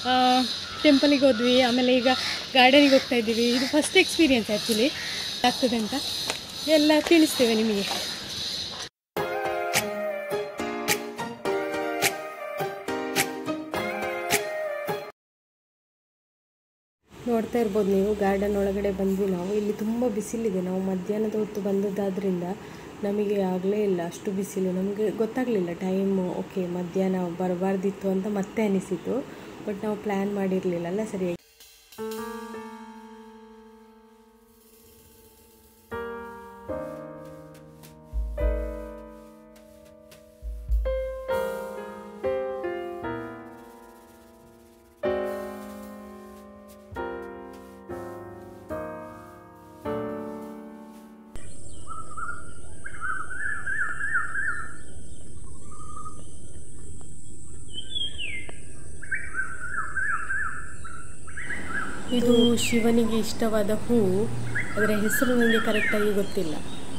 ಟೆಂಪಲಿಗೆ ಹೋದ್ವಿ ಆಮೇಲೆ ಈಗ ಗಾರ್ಡನಿಗೆ ಹೋಗ್ತಾ ಇದ್ದೀವಿ ಇದು ಫಸ್ಟ್ ಎಕ್ಸ್ಪೀರಿಯನ್ಸ್ ಆ್ಯಕ್ಚುಲಿ ಆಗ್ತದೆ ಅಂತ ಎಲ್ಲ ತಿಳಿಸ್ತೇವೆ ನಿಮಗೆ ನೋಡ್ತಾ ಇರ್ಬೋದು ನೀವು ಗಾರ್ಡನ್ ಒಳಗಡೆ ಬಂದ್ವಿ ನಾವು ಇಲ್ಲಿ ತುಂಬ ಬಿಸಿಲಿದೆ ನಾವು ಮಧ್ಯಾಹ್ನದ ಹೊತ್ತು ಬಂದದ್ದಾದ್ರಿಂದ ನಮಗೆ ಆಗಲೇ ಇಲ್ಲ ಅಷ್ಟು ಬಿಸಿಲು ನಮಗೆ ಗೊತ್ತಾಗಲಿಲ್ಲ ಟೈಮು ಓಕೆ ಮಧ್ಯಾಹ್ನ ಬರಬಾರ್ದಿತ್ತು ಅಂತ ಮತ್ತೆ ಅನಿಸಿತು ಬಟ್ ನಾವು ಪ್ಲ್ಯಾನ್ ಮಾಡಿರಲಿಲ್ಲ ಅಲ್ಲ ಸರಿಯಾಗಿ ಇದು ಶಿವನಿಗೆ ಇಷ್ಟವಾದ ಹೂವು ಅದರ ಹೆಸರು ನನಗೆ ಕರೆಕ್ಟಾಗಿ ಗೊತ್ತಿಲ್ಲ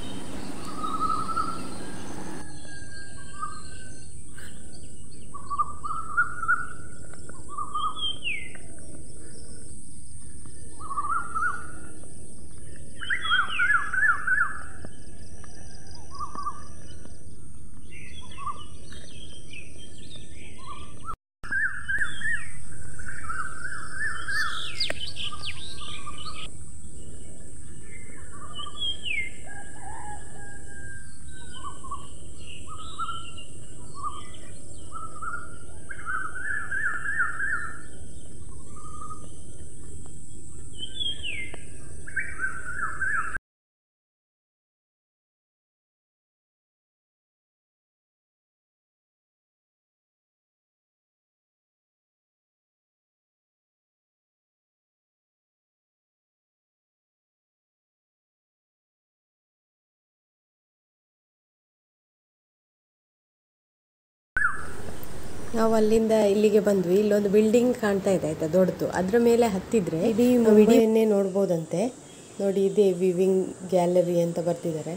ನಾವು ಅಲ್ಲಿಂದ ಇಲ್ಲಿಗೆ ಬಂದ್ವಿ ಇಲ್ಲೊಂದು ಬಿಲ್ಡಿಂಗ್ ಕಾಣ್ತಾ ಇದೆ ಆಯ್ತಾ ದೊಡ್ಡದು ಅದ್ರ ಮೇಲೆ ಹತ್ತಿದ್ರೆ ಇಡೀ ವಿಡಿಯೋನ್ನೇ ನೋಡ್ಬೋದಂತೆ ನೋಡಿ ಇದೇ ವಿವಿಂಗ್ ಗ್ಯಾಲರಿ ಅಂತ ಬರ್ತಿದ್ದಾರೆ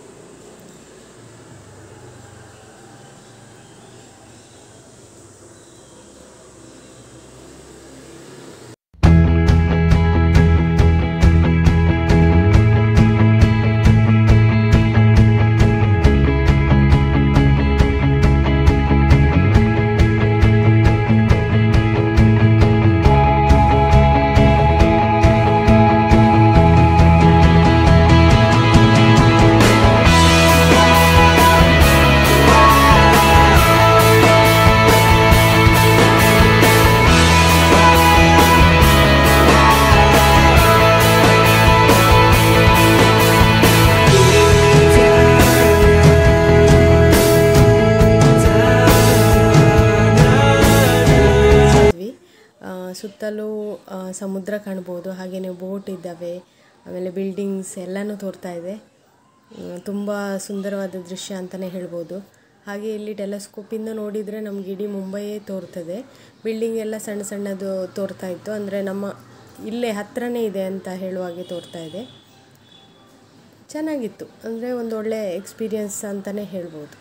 ಹೋದ್ವಿ ಆ, ಸುತ್ತಲೂ ಆ, ಸಮುದ್ರ ಕಾಣ್ಬೋದು ಹಾಗೆಯೇ ಬೋಟ್ ಇದ್ದಾವೆ ಆಮೇಲೆ ಬಿಲ್ಡಿಂಗ್ಸ್ ಎಲ್ಲನೂ ತೋರ್ತಾ ಇದೆ ತುಂಬ ಸುಂದರವಾದ ದೃಶ್ಯ ಅಂತಲೇ ಹೇಳ್ಬೋದು ಹಾಗೆ ಇಲ್ಲಿ ಟೆಲಸ್ಕೋಪಿಂದ ನೋಡಿದರೆ ನಮ್ಗೆ ಇಡೀ ಮುಂಬೈಯೇ ತೋರ್ತದೆ ಬಿಲ್ಡಿಂಗ್ ಎಲ್ಲ ಸಣ್ಣ ಸಣ್ಣದು ತೋರ್ತಾ ಇತ್ತು ಅಂದರೆ ನಮ್ಮ ಇಲ್ಲೇ ಹತ್ರನೇ ಇದೆ ಅಂತ ಹೇಳುವಾಗೆ ತೋರ್ತಾ ಇದೆ ಚೆನ್ನಾಗಿತ್ತು ಅಂದರೆ ಒಂದು ಒಳ್ಳೆ ಎಕ್ಸ್ಪೀರಿಯನ್ಸ್ ಅಂತಲೇ ಹೇಳ್ಬೋದು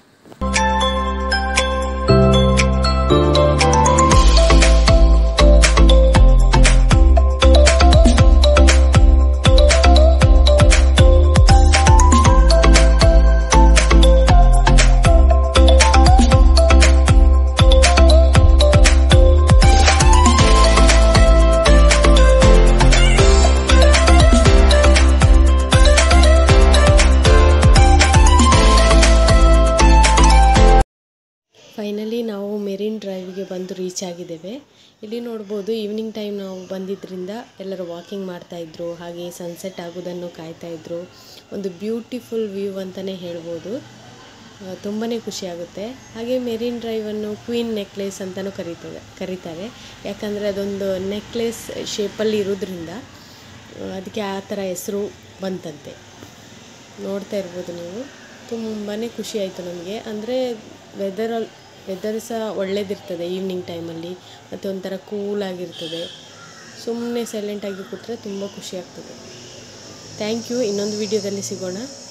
ಫೈನಲಿ ನಾವು ಮೆರಿನ್ ಡ್ರೈವ್ಗೆ ಬಂದು ರೀಚ್ ಆಗಿದ್ದೇವೆ ಇಲ್ಲಿ ನೋಡ್ಬೋದು ಈವ್ನಿಂಗ್ ಟೈಮ್ ನಾವು ಬಂದಿದ್ದರಿಂದ ಎಲ್ಲರೂ ವಾಕಿಂಗ್ ಮಾಡ್ತಾಯಿದ್ರು ಹಾಗೆ ಸನ್ಸೆಟ್ ಆಗೋದನ್ನು ಕಾಯ್ತಾ ಇದ್ರು ಒಂದು ಬ್ಯೂಟಿಫುಲ್ ವ್ಯೂ ಅಂತಲೇ ಹೇಳ್ಬೋದು ತುಂಬಾ ಖುಷಿ ಆಗುತ್ತೆ ಹಾಗೆ ಮೆರಿನ್ ಡ್ರೈವನ್ನು ಕ್ವೀನ್ ನೆಕ್ಲೆಸ್ ಅಂತಲೂ ಕರೀತದೆ ಕರೀತಾರೆ ಯಾಕಂದರೆ ಅದೊಂದು ನೆಕ್ಲೆಸ್ ಶೇಪಲ್ಲಿ ಇರೋದ್ರಿಂದ ಆ, ಅದಕ್ಕೆ ಆ ಥರ ಹೆಸರು ಬಂತಂತೆ ನೋಡ್ತಾ ಇರ್ಬೋದು ನೀವು ತುಂಬಾ ಖುಷಿ ಆಯಿತು ನಮಗೆ ಅಂದರೆ ವೆದರಲ್ಲಿ ವೆದರ್ ಸಹ ಒಳ್ಳೇದಿರ್ತದೆ ಈವ್ನಿಂಗ್ ಟೈಮಲ್ಲಿ ಮತ್ತು ಒಂಥರ ಕೂಲಾಗಿರ್ತದೆ ಸುಮ್ಮನೆ ಸೈಲೆಂಟಾಗಿ ಕೂತ್ರೆ ತುಂಬ ಖುಷಿ ಆಗ್ತದೆ ಥ್ಯಾಂಕ್ ಯು ಇನ್ನೊಂದು ವಿಡಿಯೋದಲ್ಲಿ ಸಿಗೋಣ